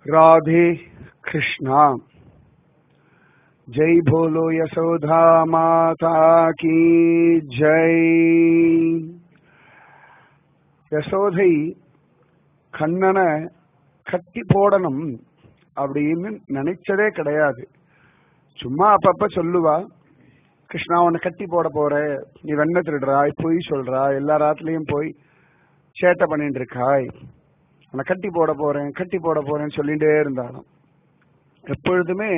राधे कृष्णा जय बोलो यशोधा माता की जय யசோதை கண்ணனை கட்டி போடணும் அப்படின்னு நினைச்சதே கிடையாது சும்மா அப்பப்ப சொல்லுவா கிருஷ்ணா உன்னை கட்டி போட போற நீ வெண்ண திருடுறாய் பொய் சொல்றா எல்லா ராத்துலயும் போய் சேட்டை பண்ணிட்டு இருக்காய் உன்னை கட்டி போட போறேன் கட்டி போட போறேன்னு சொல்லிட்டே இருந்தாலும் எப்பொழுதுமே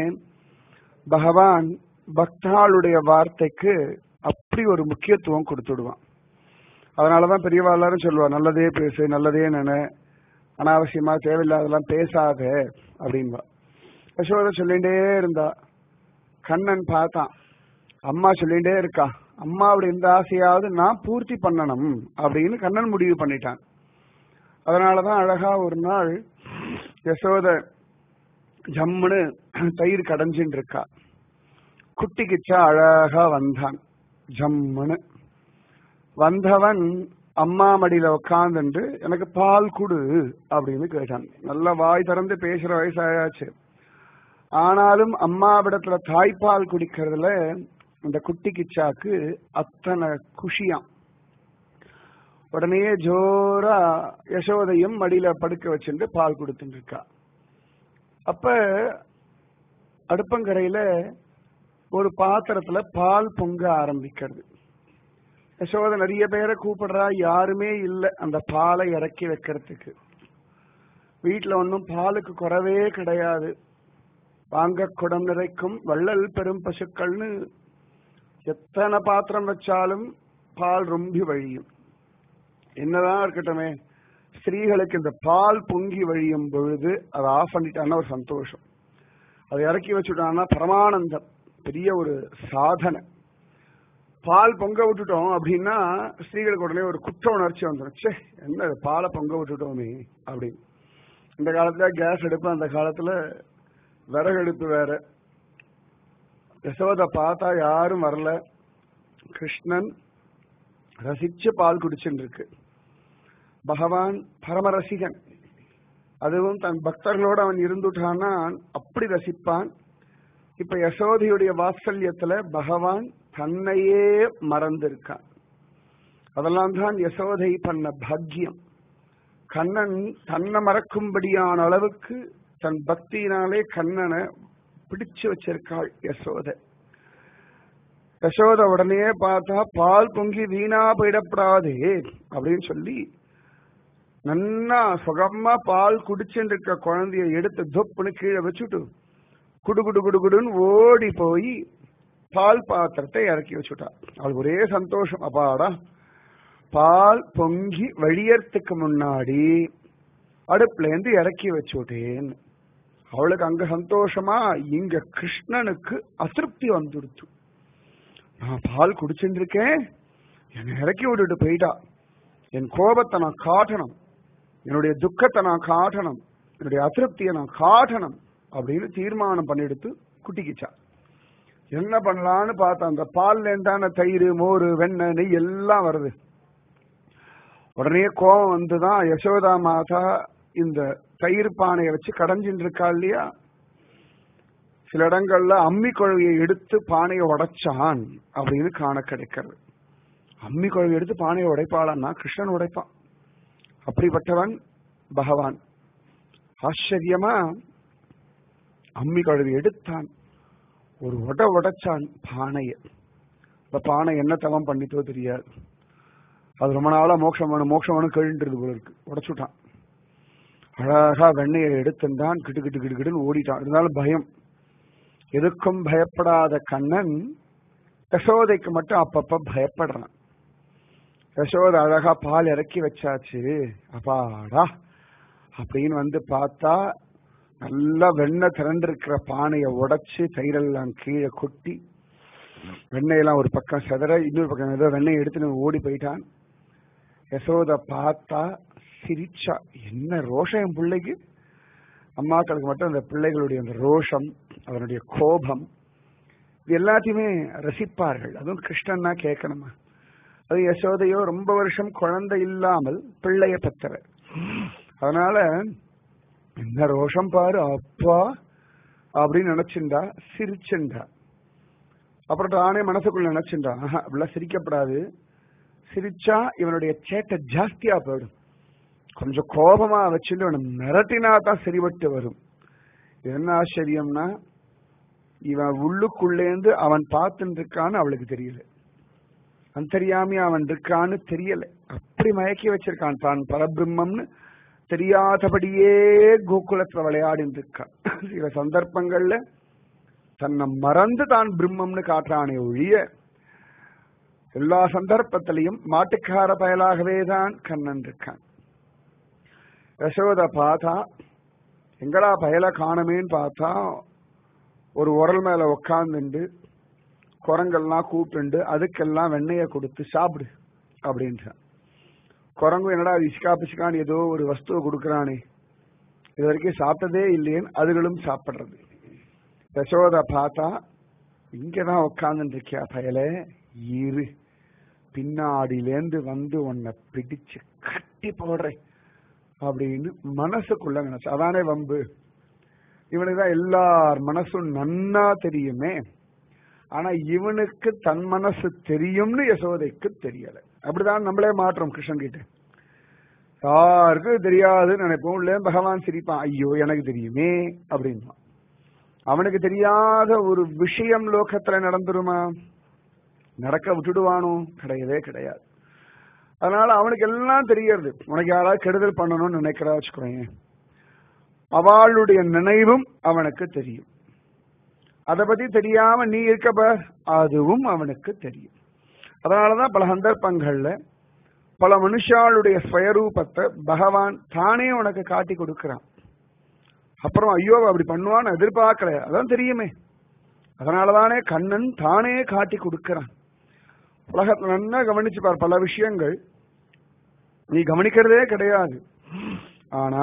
பகவான் பக்தாளுடைய வார்த்தைக்கு அப்படி ஒரு முக்கியத்துவம் கொடுத்துடுவான் அதனாலதான் பெரியவா எல்லாரும் சொல்லுவா நல்லதே பேசு நல்லதே நினை அனாவசியமா தேவையில்லாதெல்லாம் பேசாத அப்படின்பா யசோதை சொல்லிட்டே இருந்தா கண்ணன் பார்த்தான் அம்மா சொல்லிட்டே இருக்கா அம்மாவுடைய இந்த ஆசையாவது நான் பூர்த்தி பண்ணணும் அப்படின்னு கண்ணன் முடிவு பண்ணிட்டான் அதனாலதான் அழகா ஒரு நாள் யசோத ஜம்முன்னு தயிர் கடைஞ்சின்னு இருக்கா குட்டி கிச்சா அழகா வந்தான் ஜம்முன்னு வந்தவன் அம்மா மடியில உட்காந்துட்டு எனக்கு பால் குடு அப்படின்னு கேட்டான் நல்ல வாய் திறந்து பேசுற வயசாயாச்சு ஆனாலும் அம்மாவிடத்துல தாய்ப்பால் குடிக்கிறதுல இந்த குட்டி கிச்சாக்கு அத்தனை குஷியாம் உடனே ஜோரா யசோதையும் மடியில படுக்க வச்சுட்டு பால் கொடுத்துட்டு இருக்கா அப்ப அடுப்பங்கரையில ஒரு பாத்திரத்துல பால் பொங்க ஆரம்பிக்கிறது யசோதை நிறைய பேரை கூப்பிடுறா யாருமே இல்லை அந்த பாலை இறக்கி வைக்கிறதுக்கு வீட்டுல ஒன்றும் பாலுக்கு குறவே கிடையாது வாங்க குடம் நிறைக்கும் வள்ளல் பெரும் பசுக்கள்னு எத்தனை பாத்திரம் வச்சாலும் பால் ரொம்பி வழியும் என்னதான் இருக்கட்டுமே ஸ்திரீகளுக்கு இந்த பால் பொங்கி வழியும் பொழுது அதை ஆஃப் பண்ணிட்டான்னா ஒரு சந்தோஷம் அதை இறக்கி வச்சுட்டான்னா பரமானந்தம் பெரிய ஒரு சாதனை பால் பொங்க விட்டுட்டோம் அப்படின்னா ஸ்திரீகளுக்கு உடனே ஒரு குற்ற உணர்ச்சி வந்துடும் சே என்ன பாலை பொங்க விட்டுட்டோமே அப்படின்னு இந்த காலத்துல கேஸ் அடுப்பு அந்த காலத்துல விறகு அடுப்பு வேற யசோத பார்த்தா யாரும் வரல கிருஷ்ணன் ரசிச்சு பால் குடிச்சுட்டு இருக்கு பகவான் பரமரசிகன் அதுவும் தன் பக்தர்களோடு அவன் இருந்துட்டான்னா அப்படி ரசிப்பான் இப்ப யசோதையுடைய வாத்சல்யத்துல பகவான் தன்னையே மறந்திருக்கான் அதெல்லாம் தான் யசோதை பண்ண பாக்கியம் கண்ணன் தன்னை மறக்கும்படியான அளவுக்கு தன் பக்தியினாலே கண்ணனை பிடிச்சு வச்சிருக்காள் யசோதை யசோத உடனே பார்த்தா பால் பொங்கி வீணா போயிடப்படாதே அப்படின்னு சொல்லி நன்னா சுகமா பால் குடிச்சுட்டு இருக்க குழந்தைய எடுத்து தொப்புன்னு கீழே வச்சுட்டு குடு குடு குடு குடுன்னு ஓடி போய் பால் பாத்திரத்தை இறக்கி வச்சுட்டா அவளுக்கு ஒரே சந்தோஷம் அப்பாடா பால் பொங்கி வழியறதுக்கு முன்னாடி அடுப்புல இருந்து இறக்கி வச்சுட்டேன்னு அவளுக்கு அங்க சந்தோஷமா இங்க கிருஷ்ணனுக்கு அதிருப்தி வந்துடுச்சு நான் பால் குடிச்சுட்டு இருக்கேன் என்னை இறக்கி விட்டுட்டு போயிட்டா என் கோபத்தை நான் காட்டணும் என்னுடைய துக்கத்தை நான் காட்டணும் என்னுடைய அதிருப்தியை நான் காட்டணும் அப்படின்னு தீர்மானம் பண்ணிடுத்து குட்டிக்கிச்சா என்ன பண்ணலான்னு பார்த்தா அந்த பால்ல இருந்தான தயிர் மோர் வெண்ணெய் நெய் எல்லாம் வருது உடனே கோபம் வந்துதான் யசோதா மாதா இந்த தயிர் பானையை வச்சு கடைஞ்சின்னு இருக்கா இல்லையா சில இடங்கள்ல அம்மி குழவையை எடுத்து பானையை உடைச்சான் அப்படின்னு காண கிடைக்கிறது அம்மி குழவை எடுத்து பானையை உடைப்பாளான்னா கிருஷ்ணன் உடைப்பான் அப்படிப்பட்டவன் பகவான் ஆச்சரியமா அம்மி குழவி எடுத்தான் ஒரு உட உடைச்சான் பானைய இந்த பானை என்ன தவம் பண்ணித்தோ தெரியாது அது ரொம்ப நாளா மோட்சம் வேணும் மோட்சம் வேணும் கேள்ன்றது போல இருக்கு உடைச்சுட்டான் அழகா வெண்ணையை எடுத்துட்டான் கிட்டு கிட்டு கிட்டு கிட்டுன்னு ஓடிட்டான் இருந்தாலும் பயம் எதுக்கும் பயப்படாத கண்ணன் யசோதைக்கு மட்டும் அப்பப்ப பயப்படுறான் யசோத அழகா பால் இறக்கி வச்சாச்சு அப்பாடா அப்படின்னு வந்து பார்த்தா நல்லா வெண்ணெய் திரண்டிருக்கிற பானையை உடைச்சு தயிரெல்லாம் கீழே கொட்டி வெண்ணெயெல்லாம் ஒரு பக்கம் செதற இன்னொரு பக்கம் ஏதோ வெண்ணெய் எடுத்து ஓடி போயிட்டான் யசோத பார்த்தா சிரிச்சா என்ன ரோஷம் என் பிள்ளைக்கு அம்மாக்களுக்கு மட்டும் அந்த பிள்ளைகளுடைய அந்த ரோஷம் அதனுடைய கோபம் இது எல்லாத்தையுமே ரசிப்பார்கள் அதுவும் கிருஷ்ணன்னா கேட்கணுமா அது யசோதையோ ரொம்ப வருஷம் குழந்தை இல்லாமல் பிள்ளைய பெற்றவர் அதனால என்ன ரோஷம் பாரு அப்பா அப்படின்னு நினைச்சுண்டா சிரிச்சுண்டா அப்புறம் தானே மனசுக்குள்ள நினைச்சுண்டா ஆஹா அப்படிலாம் சிரிக்கப்படாது சிரிச்சா இவனுடைய சேட்டை ஜாஸ்தியா போயிடும் கொஞ்சம் கோபமா வச்சுட்டு இவனை மிரட்டினா தான் சரிபட்டு வரும் என்ன ஆச்சரியம்னா இவன் உள்ளுக்குள்ளேந்து அவன் பார்த்துட்டு இருக்கான்னு அவளுக்கு தெரியல அந்தரியாமி அவன் இருக்கான்னு தெரியல அப்படி மயக்கி வச்சிருக்கான் தான் பரபிரம்மம்னு தெரியாதபடியே கோகுலத்துல விளையாடிட்டு இருக்கான் சில சந்தர்ப்பங்கள்ல தன்னை மறந்து தான் பிரம்மம்னு காட்டுறானே ஒழிய எல்லா சந்தர்ப்பத்திலையும் மாட்டுக்கார பயலாகவே தான் கண்ணன் இருக்கான் யசோத பார்த்தா எங்கடா பயல காணமேன்னு பார்த்தா ஒரு உரல் மேல உக்காந்துண்டு குரங்கெல்லாம் கூப்பிட்டு அதுக்கெல்லாம் வெண்ணெய கொடுத்து சாப்பிடு அப்படின்றான் குரங்கு என்னடா இஷ்கா பிஷ்கான்னு ஏதோ ஒரு வஸ்துவை கொடுக்கறானே இது வரைக்கும் சாப்பிட்டதே இல்லையேன்னு அதுகளும் சாப்பிடுறது யசோத பார்த்தா இங்கதான் உட்கார்ந்து இருக்கியா பயல இரு பின்னாடியிலேந்து வந்து உன்னை பிடிச்சு கட்டி போடுறேன் அப்படின்னு மனசுக்குள்ள நினைச்சு அதானே வம்பு இவனுக்கு தான் எல்லார் மனசும் நன்னா தெரியுமே ஆனா இவனுக்கு தன் மனசு தெரியும்னு யசோதைக்கு தெரியல அப்படிதான் நம்மளே மாற்றோம் கிருஷ்ணன் கிட்ட யாருக்கும் தெரியாதுன்னு நினைப்போம் உள்ள பகவான் சிரிப்பான் ஐயோ எனக்கு தெரியுமே அப்படின்பான் அவனுக்கு தெரியாத ஒரு விஷயம் லோகத்துல நடந்துருமா நடக்க விட்டுடுவானோ கிடையவே கிடையாது அதனால அவனுக்கு எல்லாம் தெரியறது உனக்கு யாராவது கெடுதல் பண்ணணும்னு நினைக்கிறா வச்சுக்கோங்க அவளுடைய நினைவும் அவனுக்கு தெரியும் அதை பத்தி தெரியாம நீ இருக்கப்ப அதுவும் அவனுக்கு தெரியும் அதனாலதான் பல சந்தர்ப்பங்கள்ல பல மனுஷாளுடைய ஸ்வயரூபத்தை பகவான் தானே உனக்கு காட்டி கொடுக்கிறான் அப்புறம் ஐயோ அப்படி பண்ணுவான்னு எதிர்பார்க்கல அதான் தெரியுமே அதனாலதானே கண்ணன் தானே காட்டி கொடுக்கிறான் உலகத்துல நல்லா கவனிச்சு பார் பல விஷயங்கள் நீ கவனிக்கிறதே கிடையாது ஆனா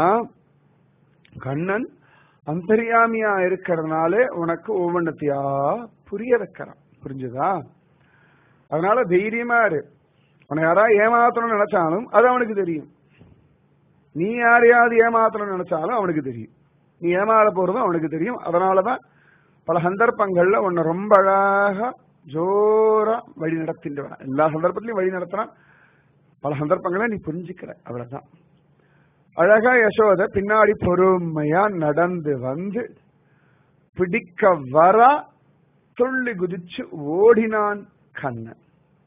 கண்ணன் அந்தரியாமியா இருக்கிறதுனாலே உனக்கு ஒவ்வொன்றத்தையா புரிய வைக்கிறான் புரிஞ்சுதா அதனால தைரியமா இரு உன்னை யாராவது ஏமாத்தணும்னு நினைச்சாலும் அது அவனுக்கு தெரியும் நீ யாரையாவது ஏமாத்தணும்னு நினைச்சாலும் அவனுக்கு தெரியும் நீ ஏமாற போறதும் அவனுக்கு தெரியும் அதனாலதான் பல சந்தர்ப்பங்கள்ல உன்னை ரொம்ப அழகா ஜோரா வழி நடத்திட்டு வரான் எல்லா சந்தர்ப்பத்திலையும் வழி நடத்துறான் பல சந்தர்ப்பங்களை நீ புரிஞ்சுக்கிற அவ்வளவுதான் அழகா யசோத பின்னாடி பொறுமையா நடந்து வந்து பிடிக்க வர துள்ளி குதிச்சு ஓடினான் கண்ணன்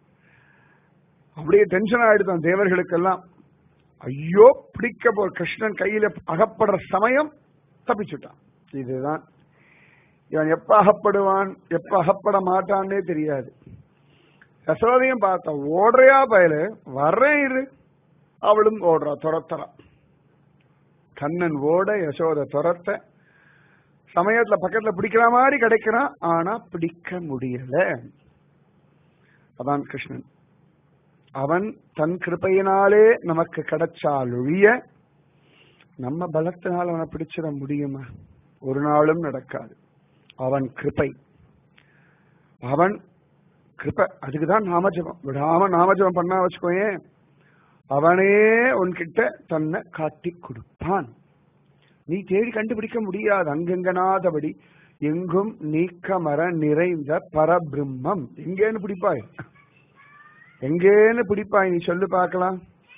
அப்படியே டென்ஷன் ஆயிடுதான் தேவர்களுக்கெல்லாம் ஐயோ பிடிக்க போ கிருஷ்ணன் கையில அகப்படுற சமயம் தப்பிச்சுட்டான் இதுதான் இவன் எப்ப அகப்படுவான் எப்ப அகப்பட மாட்டான்னே தெரியாது யசோதையும் பார்த்தா ஓடுறையா பயல வர்றேன் இரு அவளும் ஓடுறா துரத்துறா கண்ணன் ஓட யசோத துரத்த சமயத்துல பக்கத்துல பிடிக்கிற மாதிரி கிடைக்கிறான் ஆனா பிடிக்க முடியல அதான் கிருஷ்ணன் அவன் தன் கிருப்பையினாலே நமக்கு கிடைச்சாலொழிய நம்ம பலத்தினால் அவனை பிடிச்சிட முடியுமா ஒரு நாளும் நடக்காது அவன் கிருப்பை அவன் கிருப்ப அதுக்குதான் நாமஜபம் விடாம நாமஜபம் பண்ணா வச்சுக்கோயேன் அவனே உன்கிட்ட தன்னை காட்டி கொடுப்பான் நீ தேடி கண்டுபிடிக்க முடியாது அங்கெங்கனாதபடி எங்கும் நீக்கமர நிறைந்த பரபிரம்மம் எங்கேன்னு பிடிப்பாய் எங்கேன்னு பிடிப்பாய் நீ சொல்லு பார்க்கலாம்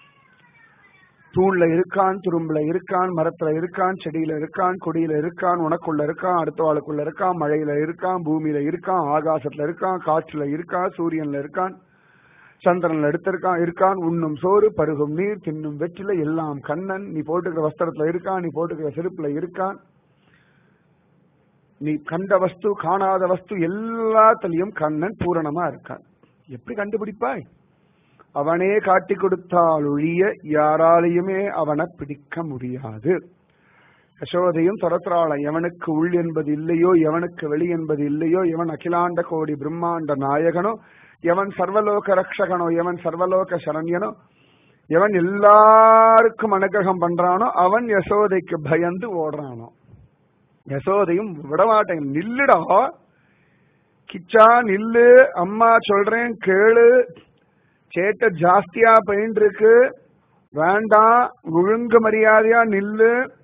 தூண்ல இருக்கான் துரும்புல இருக்கான் மரத்துல இருக்கான் செடியில இருக்கான் கொடியில இருக்கான் உனக்குள்ள இருக்கான் அடுத்த ஆளுக்குள்ள இருக்கான் மழையில இருக்கான் பூமியில இருக்கான் ஆகாசத்துல இருக்கான் காற்றுல இருக்கான் சூரியன்ல இருக்கான் சந்திரன்ல எடுத்திருக்கான் இருக்கான் உண்ணும் சோறு பருகும் நீர் தின்னும் வெற்றில எல்லாம் கண்ணன் நீ போட்டுக்கிற வஸ்திரத்துல இருக்கான் நீ போட்டுக்கிற செருப்புல இருக்கான் நீ கண்ட வஸ்து காணாத வஸ்து எல்லாத்துலயும் கண்ணன் பூரணமா இருக்கான் எப்படி கண்டுபிடிப்பாய் அவனே காட்டி கொடுத்தால் ஒழிய யாராலையுமே அவனை பிடிக்க முடியாது யசோதையும் துரத்துறாளம் எவனுக்கு உள் என்பது இல்லையோ எவனுக்கு வெளி என்பது இல்லையோ எவன் அகிலாண்ட கோடி பிரம்மாண்ட நாயகனோ எவன் சர்வலோக ரக்ஷகனோ எவன் சர்வலோக சரண்யனோ எவன் எல்லாருக்கும் அனுகிரகம் பண்றானோ அவன் யசோதைக்கு பயந்து ஓடுறானோ யசோதையும் விடமாட்டேன் நில்லுடா கிச்சா நில்லு அம்மா சொல்றேன் கேளு சேட்ட ஜாஸ்தியா போயின்னு இருக்கு வேண்டாம் ஒழுங்கு மரியாதையா நில்லு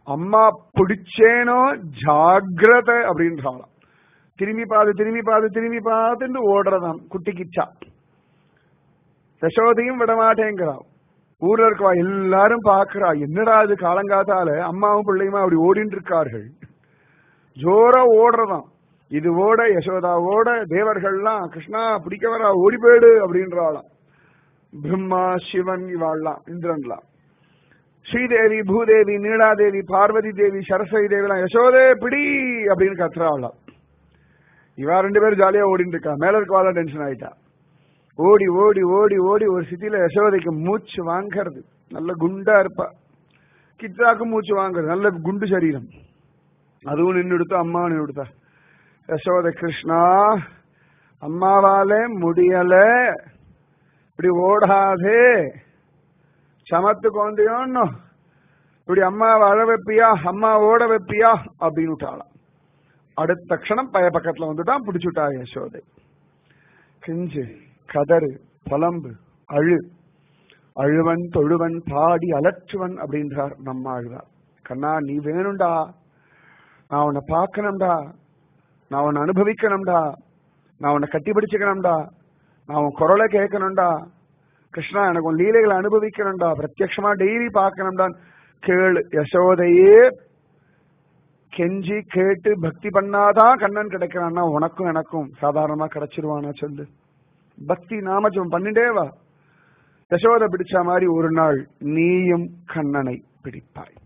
அம்மா பிடிச்சேனோ ஜாகிரத அப்படின்றாளாம் திரும்பி பாது திரும்பி பாது திரும்பி பார்த்துட்டு ஓடுறதாம் குட்டி கிச்சா யசோதையும் விடமாட்டேங்கிறா ஊர்ல இருக்கவா எல்லாரும் பாக்குறா என்னடா இது காலங்காத்தால அம்மாவும் பிள்ளையுமா அப்படி ஓடிட்டு இருக்கார்கள் ஜோரா ஓடுறதாம் இது ஓட யசோதா ஓட தேவர்கள்லாம் கிருஷ்ணா பிடிக்க வரா ஓடி போயிடு அப்படின்றாளாம் பிரம்மா சிவன் இவாள்லாம் இந்திரன்லாம் ஸ்ரீதேவி பூதேவி நீலாதேவி பார்வதி தேவி சரஸ்வதி தேவிலாம் யசோதே பிடி அப்படின்னு கத்துறாளாம் இவா ரெண்டு பேரும் ஜாலியா ஓடிட்டு இருக்கா மேல இருக்கவாள டென்ஷன் ஆயிட்டா ஓடி ஓடி ஓடி ஓடி ஒரு சிட்டில யசோதைக்கு மூச்சு வாங்கறது நல்ல குண்டா இருப்பா கிச்சாக்கு மூச்சு வாங்குறது நல்ல குண்டு சரீரம் அதுவும் நின்று எடுத்தா அம்மா நின்று எடுத்தா யசோத கிருஷ்ணா அம்மாவால முடியல இப்படி ஓடாதே சமத்து குழந்தையோன்னு இப்படி அம்மாவை அழ வைப்பியா அம்மா ஓட வைப்பியா அப்படின்னு விட்டாளாம் அடுத்த க்ஷணம் பய பக்கத்துல வந்துட்டான் பிடிச்சுட்டா யசோதை கிஞ்சு கதறு புலம்பு அழு அழுவன் தொழுவன் பாடி அலற்றுவன் அப்படின்றார் நம்ம ஆழ்வார் கண்ணா நீ வேணும்டா நான் உன்னை பார்க்கணும்டா நான் உன்னை அனுபவிக்கணும்டா நான் உன்னை கட்டி பிடிச்சுக்கணும்டா நான் உன் குரலை கேட்கணும்டா கிருஷ்ணா எனக்கு உன் லீலைகளை அனுபவிக்கணும்டா பிரத்யக்ஷமா டெய்லி பார்க்கணும்டா கேளு யசோதையே கெஞ்சி கேட்டு பக்தி பண்ணாதான் கண்ணன் கிடைக்கிறான்னா உனக்கும் எனக்கும் சாதாரணமா கிடைச்சிருவானா சொல்லு பக்தி நாமஜம் பண்ணிட்டே வா யசோதை பிடிச்ச மாதிரி ஒரு நாள் நீயும் கண்ணனை பிடிப்பாய்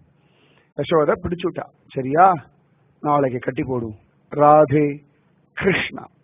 யசோதை பிடிச்சுட்டா சரியா நாளைக்கு கட்டி போடுவோம் ராதே கிருஷ்ணா